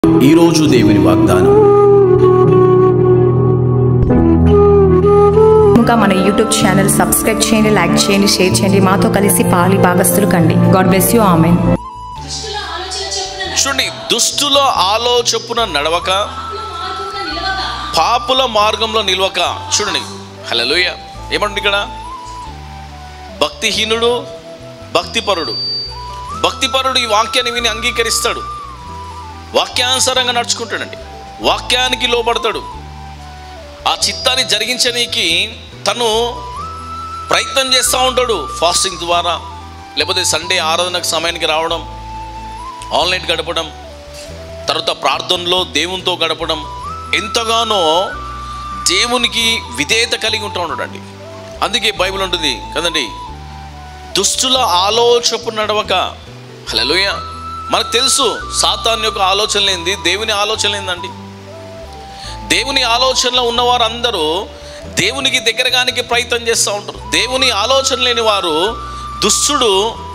ఈరోజు దేవుని వాగ్దానం ఇంకా మన యూట్యూబ్ ఛానల్ సబ్స్క్రైబ్ చేయండి లైక్ చేయండి షేర్ చేయండి మాతో కలిసి పాలి భాగస్తులు కండి గాడ్ బ్లెస్ యూ ఆమెన్ దుష్టుల ఆలోచన చొప్పున చూడండి దుష్టుల ఆలో చొప్పున నడవక పాపుల మార్గమున నిలవక పాపుల మార్గంలో నిలవక చూడండి హలోయ ఏమంటుంది ఇక్కడ భక్తిహీనుడు భక్తిపరుడు భక్తిపరుడు ఈ వాక్యాన్ని విని అంగీకరిస్తాడు వాక్యానుసారంగా నడుచుకుంటాడండి వాక్యానికి లోపడతాడు ఆ చిత్తాన్ని జరిగించనీకి తను ప్రయత్నం చేస్తూ ఉంటాడు ఫాస్టింగ్ ద్వారా లేకపోతే సండే ఆరాధనకు సమయానికి రావడం ఆన్లైన్ గడపడం తర్వాత ప్రార్థనలో దేవునితో గడపడం ఎంతగానో దేవునికి విధేయత కలిగి ఉంటా ఉన్నాడండి అందుకే బైబిల్ ఉంటుంది కదండి దుష్టుల ఆలోచపు నడవక హలోయ మనకు తెలుసు సాతాన్ యొక్క ఆలోచన లేనిది దేవుని ఆలోచన లేదండి దేవుని ఆలోచనలో ఉన్నవారు అందరూ దేవునికి దగ్గరగానికి ప్రయత్నం చేస్తూ ఉంటారు దేవుని ఆలోచన లేని వారు దుష్టుడు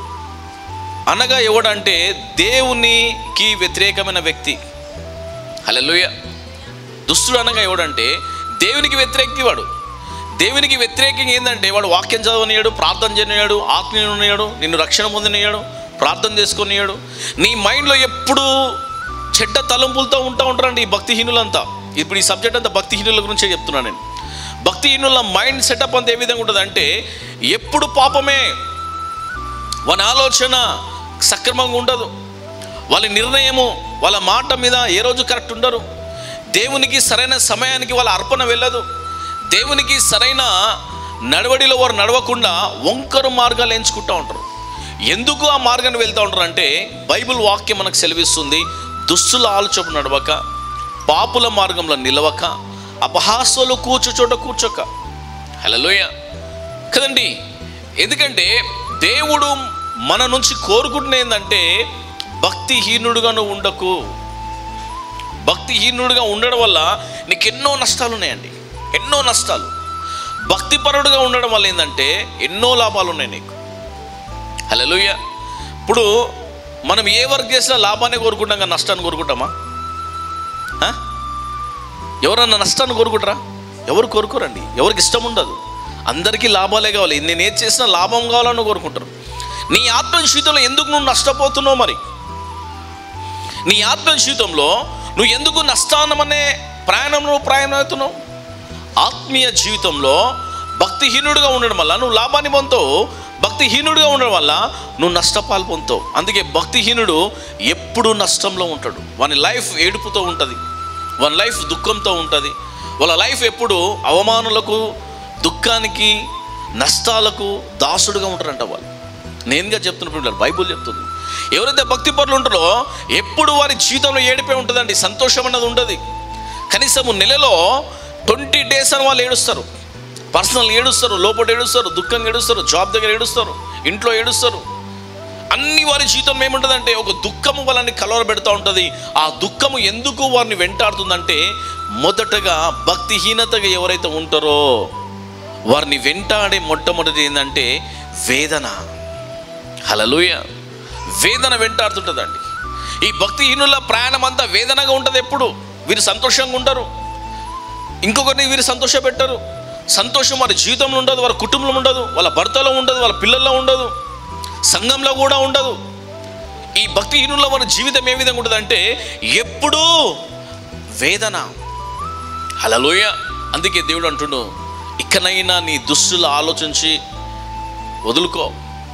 అనగా ఎవడంటే దేవునికి వ్యతిరేకమైన వ్యక్తి హలోయ దుష్టుడు అనగా ఎవడంటే దేవునికి వ్యతిరేకి వాడు దేవునికి వ్యతిరేకంగా ఏంటంటే వాడు వాక్యం చదవనియాడు ప్రార్థన చేయనియాడు ఆత్మీయునియాడు నిన్ను రక్షణ పొందినయాడు ప్రార్థన చేసుకునియాడు నీ మైండ్లో ఎప్పుడు చెడ్డ తలంపులతో ఉంటా ఉంటారండి ఈ భక్తిహీనులంతా ఇప్పుడు ఈ సబ్జెక్ట్ అంతా భక్తిహీనుల గురించే చెప్తున్నాను నేను భక్తిహీనుల మైండ్ సెటప్ అంతా ఏ విధంగా ఉంటుందంటే ఎప్పుడు పాపమే వాళ్ళ ఆలోచన సక్రమంగా ఉండదు వాళ్ళ నిర్ణయము వాళ్ళ మాట మీద ఏ రోజు కరెక్ట్ ఉండరు దేవునికి సరైన సమయానికి వాళ్ళ అర్పణ వెళ్ళదు దేవునికి సరైన నడవడిలో వారు నడవకుండా వంకరు మార్గాలు ఎంచుకుంటూ ఉంటారు ఎందుకు ఆ మార్గాన్ని వెళ్తూ ఉంటారు అంటే బైబిల్ వాక్యం మనకు సెలవిస్తుంది దుస్తుల ఆలోచన నడవక పాపుల మార్గంలో నిలవక అపహాస్యులు కూర్చో చోట కూర్చోక హలోయ కదండి ఎందుకంటే దేవుడు మన నుంచి కోరుకుంటున్న ఏంటంటే భక్తిహీనుడుగా నువ్వు ఉండకు భక్తిహీనుడిగా ఉండడం వల్ల నీకు ఎన్నో నష్టాలు ఉన్నాయండి ఎన్నో నష్టాలు భక్తిపరుడుగా ఉండడం వల్ల ఏంటంటే ఎన్నో లాభాలు ఉన్నాయి నీకు హలోయ ఇప్పుడు మనం ఏ వర్క్ చేసినా లాభాన్ని కోరుకుంటాం కానీ నష్టాన్ని కోరుకుంటామా ఆ? ఎవరన్నా నష్టాన్ని కోరుకుంటారా ఎవరు కోరుకోరండి ఎవరికి ఇష్టం ఉండదు అందరికీ లాభాలే కావాలి నేను ఏది చేసినా లాభం కావాలని కోరుకుంటారు నీ ఆత్మ జీవితంలో ఎందుకు నువ్వు నష్టపోతున్నావు మరి నీ ఆత్మ జీవితంలో నువ్వు ఎందుకు నష్టానమనే ప్రయాణంలో ప్రయాణం అవుతున్నావు ఆత్మీయ జీవితంలో భక్తిహీనుడిగా ఉండడం వల్ల నువ్వు లాభాన్ని పొందుతావు భక్తిహీనుడిగా ఉండడం వల్ల నువ్వు నష్టపాలు పొందుతావు అందుకే భక్తిహీనుడు ఎప్పుడు నష్టంలో ఉంటాడు వాని లైఫ్ ఏడుపుతో ఉంటుంది వాని లైఫ్ దుఃఖంతో ఉంటుంది వాళ్ళ లైఫ్ ఎప్పుడు అవమానులకు దుఃఖానికి నష్టాలకు దాసుడుగా ఉంటారంట వాళ్ళు నేనుగా చెప్తున్నప్పుడు బైబుల్ చెప్తుంది ఎవరైతే భక్తి పరులు ఉంటారో ఎప్పుడు వారి జీవితంలో ఏడిపే ఉంటుందండి సంతోషం అన్నది ఉండదు కనీసము నెలలో ట్వంటీ డేస్ అని వాళ్ళు ఏడుస్తారు పర్సనల్ ఏడుస్తారు లోపల ఏడుస్తారు దుఃఖంగా ఏడుస్తారు జాబ్ దగ్గర ఏడుస్తారు ఇంట్లో ఏడుస్తారు అన్ని వారి జీవితం ఏముంటుందంటే ఒక దుఃఖము వాళ్ళని కలవరబెడతా ఉంటుంది ఆ దుఃఖము ఎందుకు వారిని వెంటాడుతుందంటే మొదటగా భక్తిహీనతగా ఎవరైతే ఉంటారో వారిని వెంటాడే మొట్టమొదటి ఏంటంటే వేదన హలలుయ వేదన వెంటాడుతుంటుందండి ఈ భక్తిహీనుల ప్రయాణం అంతా వేదనగా ఉంటుంది ఎప్పుడు వీరు సంతోషంగా ఉండరు ఇంకొకరిని వీరు సంతోష పెట్టరు సంతోషం వారి జీవితంలో ఉండదు వారి కుటుంబంలో ఉండదు వాళ్ళ భర్తలో ఉండదు వాళ్ళ పిల్లల్లో ఉండదు సంఘంలో కూడా ఉండదు ఈ భక్తిహీనుల వారి జీవితం ఏ విధంగా ఉంటుంది అంటే ఎప్పుడూ వేదన హలలోయ అందుకే దేవుడు అంటుండు ఇకనైనా నీ దుస్తులు ఆలోచించి వదులుకో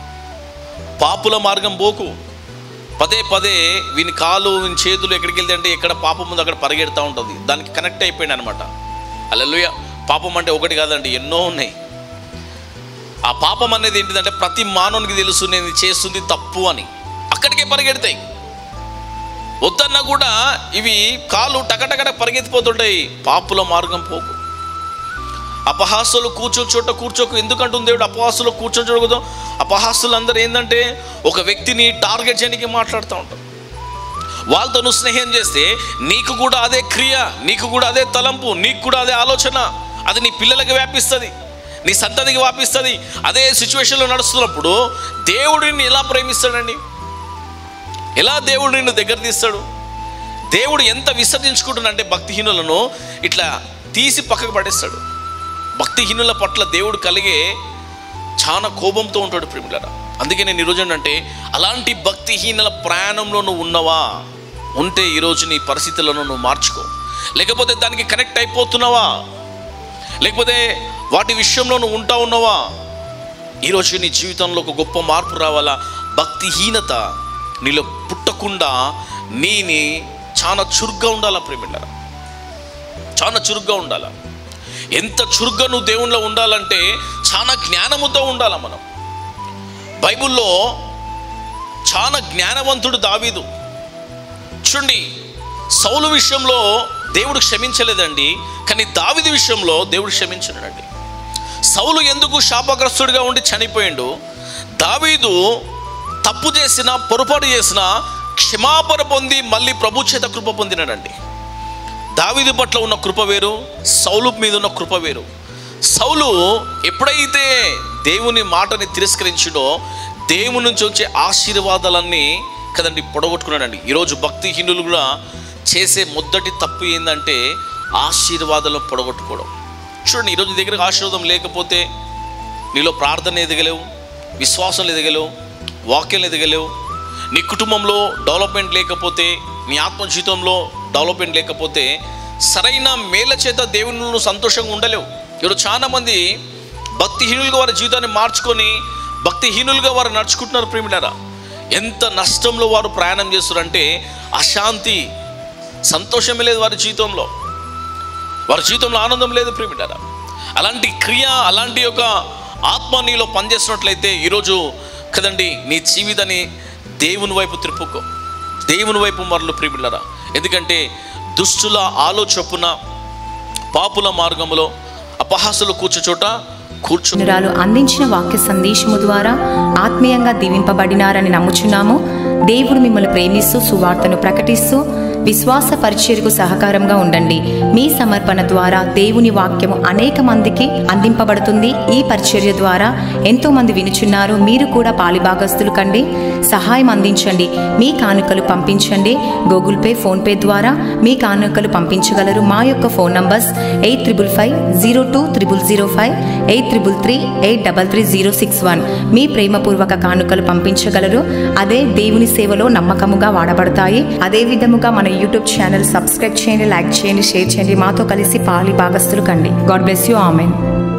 పాపుల మార్గం పోకు పదే పదే వీని కాలు వీని చేతులు ఎక్కడికి వెళ్తే అంటే ఎక్కడ పాపం ఉందో అక్కడ పరిగెడతా ఉంటుంది దానికి కనెక్ట్ అయిపోయింది అనమాట అల్లెలుయ పాపం అంటే ఒకటి కాదండి ఎన్నో ఉన్నాయి ఆ పాపం అనేది ఏంటిదంటే ప్రతి మానవునికి తెలుసు నేను ఇది చేస్తుంది తప్పు అని అక్కడికే పరిగెడతాయి వద్దన్నా కూడా ఇవి కాలు టకటకట పరిగెత్తిపోతుంటాయి పాపుల మార్గం పోకు అపహాసులు కూర్చో చోట కూర్చోకు ఎందుకంటుంది దేవుడు అపహాసులు కూర్చొని చూడకూడదు అపహాసులు అందరూ ఏంటంటే ఒక వ్యక్తిని టార్గెట్ చేయడానికి మాట్లాడుతూ ఉంటారు వాళ్ళతో నువ్వు స్నేహం చేస్తే నీకు కూడా అదే క్రియ నీకు కూడా అదే తలంపు నీకు కూడా అదే ఆలోచన అది నీ పిల్లలకి వ్యాపిస్తుంది నీ సంతతికి వ్యాపిస్తుంది అదే సిచ్యువేషన్లో నడుస్తున్నప్పుడు దేవుడిని ఎలా ప్రేమిస్తాడండి ఎలా దేవుడు నిన్ను దగ్గర తీస్తాడు దేవుడు ఎంత విసర్జించుకుంటున్నంటే భక్తిహీనులను ఇట్లా తీసి పక్కకు పడేస్తాడు భక్తిహీనుల పట్ల దేవుడు కలిగే చాలా కోపంతో ఉంటాడు ప్రేమిలరా అందుకే నేను ఈరోజు ఏంటంటే అలాంటి భక్తిహీనుల ప్రయాణంలో నువ్వు ఉన్నవా ఉంటే ఈరోజు నీ పరిస్థితులను నువ్వు మార్చుకో లేకపోతే దానికి కనెక్ట్ అయిపోతున్నావా లేకపోతే వాటి విషయంలో నువ్వు ఉంటా ఉన్నావా ఈరోజు నీ జీవితంలో ఒక గొప్ప మార్పు రావాలా భక్తిహీనత నీలో పుట్టకుండా నీని చాలా చురుగ్గా ఉండాలా ప్రేమిళ్ళ చాలా చురుగ్గా ఉండాలా ఎంత చురుగ్గా నువ్వు దేవుణ్ణిలో ఉండాలంటే చాలా జ్ఞానముతో ఉండాలా మనం బైబిల్లో చాలా జ్ఞానవంతుడు దావీదు చూడండి సౌలు విషయంలో దేవుడు క్షమించలేదండి కానీ దావిది విషయంలో దేవుడు క్షమించలేదండి సౌలు ఎందుకు శాపగ్రస్తుడిగా ఉండి చనిపోయిండు దావీదు తప్పు చేసిన పొరపాటు చేసిన క్షమాపణ పొంది మళ్ళీ ప్రభు చేత కృప పొందినాడండి దావీదు పట్ల ఉన్న కృప వేరు సౌలు మీద ఉన్న కృప వేరు సౌలు ఎప్పుడైతే దేవుని మాటని తిరస్కరించిండో దేవుని నుంచి వచ్చే ఆశీర్వాదాలన్నీ కదండి పొడగొట్టుకున్నాడండి ఈరోజు భక్తిహీనులు కూడా చేసే మొదటి తప్పు ఏంటంటే ఆశీర్వాదాలను పొడగొట్టుకోవడం చూడండి ఈరోజు నీ దగ్గర ఆశీర్వాదం లేకపోతే నీలో ప్రార్థన ఎదగలేవు విశ్వాసం ఎదగలేవు వాక్యం ఎదగలేవు నీ కుటుంబంలో డెవలప్మెంట్ లేకపోతే నీ ఆత్మ జీవితంలో డెవలప్మెంట్ లేకపోతే సరైన మేల చేత దేవుని నువ్వు సంతోషంగా ఉండలేవు ఇప్పుడు చాలామంది భక్తిహీనులుగా వారి జీవితాన్ని మార్చుకొని భక్తిహీనులుగా వారు నడుచుకుంటున్నారు ప్రేమిలారా ఎంత నష్టంలో వారు ప్రయాణం చేస్తున్నారంటే అశాంతి సంతోషమే లేదు వారి జీవితంలో వారి జీవితంలో ఆనందం లేదు ప్రేమిటారా అలాంటి క్రియ అలాంటి యొక్క ఆత్మ నీలో పనిచేస్తున్నట్లయితే ఈరోజు కదండి నీ జీవితాన్ని దేవుని వైపు త్రిప్పుకో దేవుని వైపు మరలు ప్రేమిళ్ళరా ఎందుకంటే దుష్టుల ఆలోచొప్పున పాపుల మార్గములో అపహాసులు కూర్చోచోట కూర్చో నిరాలు అందించిన వాక్య సందేశము ద్వారా ఆత్మీయంగా దీవింపబడినారని నమ్ముచున్నాము దేవుడు మిమ్మల్ని ప్రేమిస్తూ సువార్తను ప్రకటిస్తూ విశ్వాస పరిచర్యకు సహకారంగా ఉండండి మీ సమర్పణ ద్వారా దేవుని వాక్యము అనేక మందికి అందింపబడుతుంది ఈ పరిచర్య ద్వారా ఎంతో మంది వినుచున్నారు మీరు కూడా పాలిభాగస్తులు కండి సహాయం అందించండి మీ కానుకలు పంపించండి గూగుల్ పే ఫోన్పే ద్వారా మీ కానుకలు పంపించగలరు మా యొక్క phone numbers eight triple five zero two triple zero five eight triple three eight double three zero six one మీ ప్రేమపూర్వక కానుకలు పంపించగలరు అదే దేవుని సేవలో నమ్మకముగా వాడబడతాయి అదే విధముగా మన యూట్యూబ్ ఛానల్ సబ్స్క్రైబ్ చేయండి లైక్ చేయండి షేర్ చేయండి మాతో కలిసి పాలి భాగస్తులు కండి గాడ్ బ్లెస్ యూ ఆమెన్